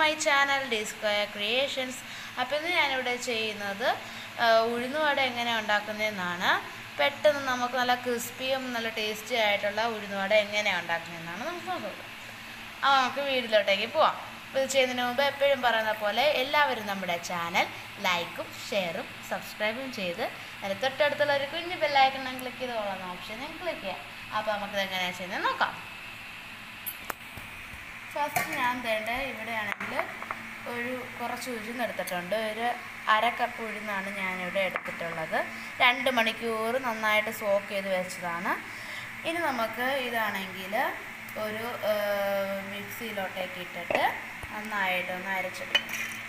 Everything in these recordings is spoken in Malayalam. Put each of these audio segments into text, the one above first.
My channel D square creations അപ്പോൾ ഇന്ന് ഞാനിവിടെ ചെയ്യുന്നത് ആ, ഉഴുന്നുവട എങ്ങനെ ഉണ്ടാക്കുന്നതെന്നാണ് പെട്ടെന്ന് നമുക്ക് നല്ല ക്രിസ്പിയും നല്ല ടേസ്റ്റി ആയിട്ടുള്ള ഉഴുന്നുവട എങ്ങനെയാണ് ഉണ്ടാക്കുന്നതെന്നാണ് നമുക്ക് നോക്കുന്നത് അപ്പോൾ നമുക്ക് വീട്ടിലോട്ടേക്ക് പോവാം അപ്പോൾ ഇത് ചെയ്യുന്നതിന് മുമ്പ് എപ്പോഴും പറയുന്ന പോലെ എല്ലാവരും നമ്മുടെ ചാനൽ ലൈക്കും ഷെയറും സബ്സ്ക്രൈബും ചെയ്ത് അതിന് തൊട്ടടുത്തുള്ള ഒരു കുഞ്ഞു ബെല്ലൈക്കൺ ക്ലിക്ക് ചെയ്ത് കൊള്ളുന്ന ഓപ്ഷൻ ഞാൻ ക്ലിക്ക് ചെയ്യാം അപ്പോൾ നമുക്കിത് എങ്ങനെയാണ് ചെയ്യുന്നത് നോക്കാം ഫസ്റ്റ് ഞാൻ തേണ്ട ഇവിടെയാണെങ്കിൽ ഒരു കുറച്ച് ഉഴുന്നെടുത്തിട്ടുണ്ട് ഒരു അര കപ്പ് ഉഴുന്നാണ് ഞാനിവിടെ എടുത്തിട്ടുള്ളത് രണ്ട് മണിക്കൂർ നന്നായിട്ട് സോക്ക് ചെയ്ത് വെച്ചതാണ് ഇനി നമുക്ക് ഇതാണെങ്കിൽ ഒരു ഏഹ്, മിക്സിയിലോട്ടേക്ക് ഇട്ടിട്ട് നന്നായിട്ടൊന്ന് അരച്ചെടുക്കണം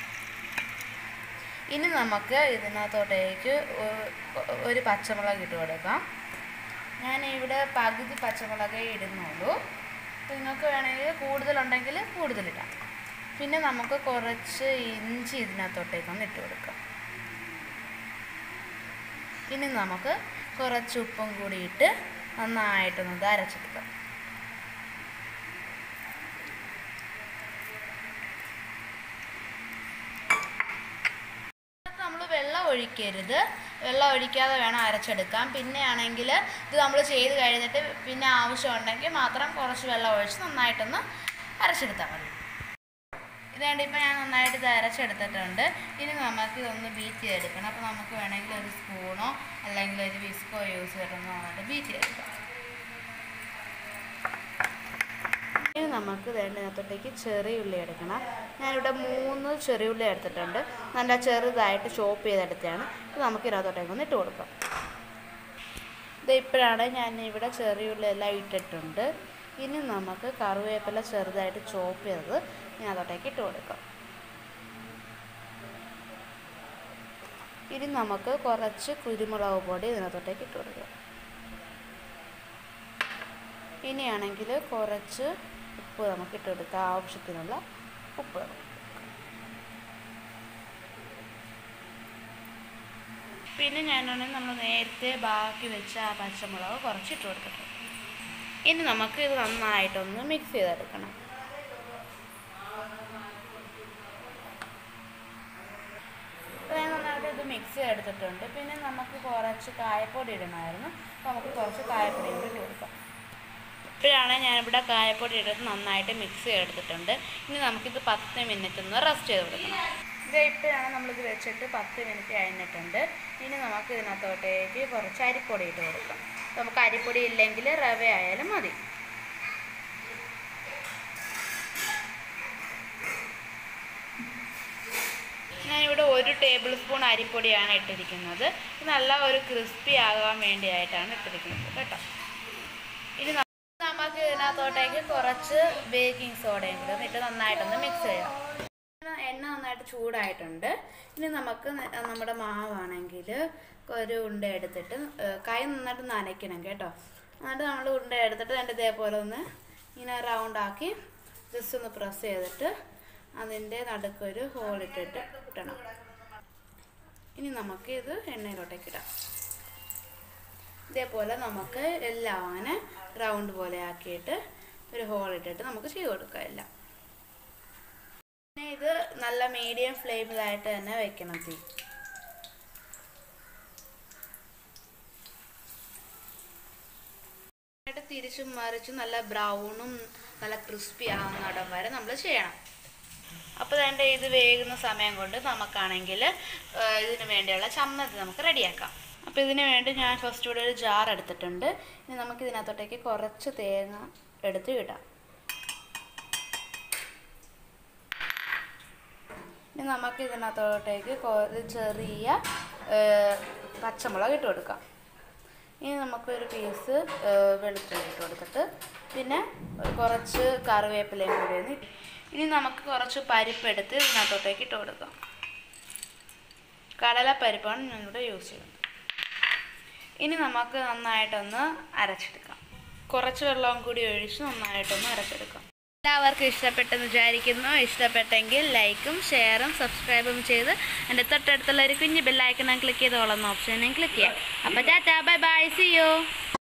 ഇനി നമുക്ക് ഇതിനകത്തോട്ടേക്ക് ഒ- ഒരു പച്ചമുളക് ഇട്ട് കൊടുക്കാം ഞാൻ ഇവിടെ പകുതി പച്ചമുളകേ ഇടുന്നുള്ളൂ അപ്പോൾ നിങ്ങൾക്ക് വേണമെങ്കിൽ കൂടുതലുണ്ടെങ്കിൽ കൂടുതലിടാം പിന്നെ നമുക്ക് കുറച്ച് ഇഞ്ചി ഇതിനകത്തോട്ടേക്കൊന്ന് ഇട്ട് കൊടുക്കാം ഇനി നമുക്ക് കുറച്ച് ഉപ്പും കൂടി ഇട്ട് നന്നായിട്ടൊന്ന് ഇത് അരച്ചെടുക്കാം നമ്മൾ വെള്ളം ഒഴിക്കരുത് വെള്ളം ഒഴിക്കാതെ വേണം അരച്ചെടുക്കാൻ പിന്നെ ആണെങ്കിൽ ഇത് നമ്മൾ ചെയ്ത് കഴിഞ്ഞിട്ട് പിന്നെ ആവശ്യമുണ്ടെങ്കിൽ മാത്രം കുറച്ച് വെള്ളം ഒഴിച്ച് നന്നായിട്ടൊന്ന് അരച്ചെടുത്താൽ മതി ഇതാണ്ട് ഇപ്പം ഞാൻ നന്നായിട്ട് ഇത് അരച്ചെടുത്തിട്ടുണ്ട് ഇനി നമുക്ക് ഇതൊന്ന് ബീറ്റ് ചെയ്തെടുക്കണം അപ്പോൾ നമുക്ക് വേണമെങ്കിൽ ഒരു സ്പൂണോ അല്ലെങ്കിൽ ഒരു വിസ്കോ യൂസ് ചെയ്തിട്ടൊന്ന് നന്നായിട്ട് ബീറ്റ് ചെയ്തെടുക്കാം ഇനി നമുക്ക് വേണ്ടതിനകത്തോട്ടേക്ക് ചെറിയ ഉള്ളി എടുക്കണം ഞാനിവിടെ മൂന്ന് ചെറിയ ഉള്ളി എടുത്തിട്ടുണ്ട് നല്ല ചെറുതായിട്ട് ചോപ്പ് ചെയ്തെടുത്തതാണ് ഇത് നമുക്ക് ഇതിനകത്തോട്ടേക്ക് ഒന്ന് ഇട്ട് കൊടുക്കാം ഇത് ഇപ്പോഴാണ് ഞാൻ ഇവിടെ ചെറിയ ഉള്ളി എല്ലാം ഇട്ടിട്ടുണ്ട് ഇനി നമുക്ക് കറിവേപ്പില ചെറുതായിട്ട് ചോപ്പ് ചെയ്തത് ഇതിനകത്തോട്ടേക്ക് ഇട്ട് കൊടുക്കാം ഇനി നമുക്ക് കുറച്ച് കുരുമുളക് പൊടി ഇതിനകത്തോട്ടേക്ക് ഇട്ട് കൊടുക്കാം ഇനിയാണെങ്കിൽ കുറച്ച് ഉപ്പ് നമുക്ക് ഇട്ട് കൊടുക്കാം ആവശ്യത്തിനുള്ള ഉപ്പ് നമുക്ക് ഇട്ട് കൊടുക്കാം. പിന്നെ ഞാനാണെങ്കിൽ നമ്മൾ നേരത്തെ ബാക്കി വെച്ച ആ പച്ചമുളക് കുറച്ച് ഇട്ട് കൊടുത്തിട്ടുണ്ട് ഇനി നമുക്ക് ഇത് നന്നായിട്ടൊന്ന് മിക്സ് ചെയ്തെടുക്കണം അപ്പോൾ ഞാൻ നന്നായിട്ട് ഇത് മിക്സ് ചെയ്തെടുത്തിട്ടുണ്ട് പിന്നെ നമുക്ക് കുറച്ച് കായപ്പൊടി ഇടണമായിരുന്നു അപ്പോൾ നമുക്ക് കുറച്ച് കായപ്പൊടി കൂടി ഇട്ട് കൊടുക്കാം ഇപ്പോഴാണ് ഞാനിവിടെ കായപ്പൊടി ഇട്ട് നന്നായിട്ട് മിക്സ് ചെയ്തെടുത്തിട്ടുണ്ട് ഇനി നമുക്കിത് പത്ത് മിനിറ്റ് ഒന്ന് റെസ്റ്റ് ചെയ്ത് കൊടുക്കണം ഇത് ഇപ്പോഴാണ് നമ്മളിത് വെച്ചിട്ട് പത്ത് മിനിറ്റ് കഴിഞ്ഞിട്ടുണ്ട് ഇനി നമുക്ക് ഇതിനകത്തോട്ടേക്ക് കുറച്ച് അരിപ്പൊടി ഇട്ട് കൊടുക്കാം നമുക്ക് അരിപ്പൊടി ഇല്ലെങ്കിൽ റവ ആയാലും മതി ഞാനിവിടെ ഒരു ടേബിൾ സ്പൂൺ അരിപ്പൊടിയാണ് ഇട്ടിരിക്കുന്നത് ഇത് നല്ല ഒരു ക്രിസ്പി ആകാൻ വേണ്ടിയായിട്ടാണ് ഇട്ടിരിക്കുന്നത് കേട്ടോ ഇനി ന- നമുക്ക് ഇതിനകത്തോട്ടേക്ക് കുറച്ച് ബേക്കിംഗ് സോഡയും കൂടെ ഇട്ട് നന്നായിട്ടൊന്ന് മിക്സ് ചെയ്യാം എണ്ണ നന്നായിട്ട് ചൂടായിട്ടുണ്ട് ഇനി നമുക്ക് ന- നമ്മുടെ മാവാണെങ്കിൽ ഒരു ഉണ്ട എടുത്തിട്ട് ഏഹ്, കൈ നന്നായിട്ട് നനയ്ക്കണം കേട്ടോ എന്നിട്ട് നമ്മൾ ഉണ്ട എടുത്തിട്ട് രണ്ട് ഇതേപോലെ ഒന്ന് ഇങ്ങനെ റൗണ്ട് ആക്കി ജസ്റ്റ് ഒന്ന് പ്രസ് ചെയ്തിട്ട് അതിൻ്റെ നടുക്കൊരു ഹോൾ ഇട്ടിട്ട് ഇടണം ഇനി നമുക്ക് ഇത് എണ്ണയിലോട്ടേക്ക് ഇടാം ഇതേപോലെ നമുക്ക് എല്ലാം അങ്ങനെ റൗണ്ട് പോലെ ആക്കിയിട്ട് ഒരു ഹോൾ ഇട്ടിട്ട് നമുക്ക് ചെയ്ത് കൊടുക്കാം എല്ലാം പിന്നെ ഇത് നല്ല മീഡിയം ഫ്ലെയിമിലായിട്ട് തന്നെ വെക്കണം തീ ആയിട്ട് തിരിച്ചും മറിച്ചും നല്ല ബ്രൗണും നല്ല ക്രിസ്പി ആവുന്നിടം വരെ നമ്മൾ ചെയ്യണം അപ്പോൾ വേണ്ട ഇത് വേകുന്ന സമയം കൊണ്ട് നമുക്കാണെങ്കിൽ ഇതിന് വേണ്ടിയുള്ള ചമ്മന്തി നമുക്ക് റെഡിയാക്കാം അപ്പോൾ ഇതിന് വേണ്ടി ഞാൻ ഫസ്റ്റ് ഇവിടെ ഒരു ജാർ എടുത്തിട്ടുണ്ട് ഇനി നമുക്ക് ഇതിനകത്തോട്ടേക്ക് കുറച്ച് തേങ്ങ എടുത്ത് ഇടാം ഇനി നമുക്ക് ഇതിനകത്തോട്ടേക്ക് കൊ- ഒരു ചെറിയ ഏഹ്, പച്ചമുളക് ഇട്ട് കൊടുക്കാം ഇനി നമുക്കൊരു പീസ് ഏഹ്, വെളുത്തുള്ളി ഇട്ട് കൊടുത്തിട്ട് പിന്നെ ഒരു കുറച്ച് കറിവേപ്പിലയും കൂടി ഒന്ന് ഇട്ട് ഇനി നമുക്ക് കുറച്ച് പരിപ്പെടുത്ത് ഇതിനകത്തോട്ടേക്ക് ഇട്ട് കൊടുക്കാം കടലപ്പരിപ്പാണ് ഞാനിവിടെ യൂസ് ചെയ്യുന്നത് ഇനി നമുക്ക് നന്നായിട്ടൊന്ന് അരച്ചെടുക്കാം കുറച്ച് വെള്ളവും കൂടി ഒഴിച്ച് നന്നായിട്ടൊന്ന് അരച്ചെടുക്കാം എല്ലാവർക്കും ഇഷ്ടപ്പെട്ടെന്ന് വിചാരിക്കുന്നു ഇഷ്ടപ്പെട്ടെങ്കിൽ ലൈക്കും ഷെയറും സബ്സ്ക്രൈബും ചെയ്ത് എൻ്റെ തൊട്ടടുത്തുള്ള ഒരു കുഞ്ഞ് ബെല്ലൈക്കൺ ക്ലിക്ക് ചെയ്ത് കൊള്ളുന്ന ഓപ്ഷനും ക്ലിക്ക് ചെയ്യാം അപ്പോൾ tata bye bye see U